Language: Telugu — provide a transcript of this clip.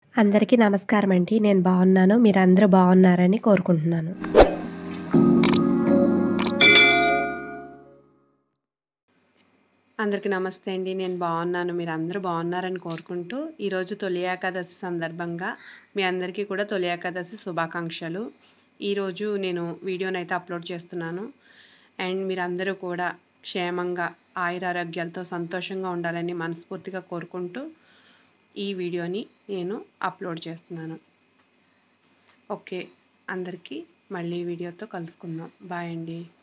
అందరికీ నమస్కారం అండి నేను బాగున్నాను మీరందరూ బాగున్నారని కోరుకుంటున్నాను అందరికీ నమస్తే అండి నేను బాగున్నాను మీరు అందరూ బాగున్నారని కోరుకుంటూ ఈరోజు తొలి ఏకాదశి సందర్భంగా మీ అందరికీ కూడా తొలి ఏకాదశి శుభాకాంక్షలు ఈరోజు నేను వీడియోని అయితే అప్లోడ్ చేస్తున్నాను అండ్ మీరందరూ కూడా క్షేమంగా ఆయురారోగ్యాలతో సంతోషంగా ఉండాలని మనస్ఫూర్తిగా కోరుకుంటూ ఈ వీడియోని నేను అప్లోడ్ చేస్తున్నాను ఓకే అందరికీ మళ్ళీ వీడియోతో కలుసుకుందాం బాయ్ అండి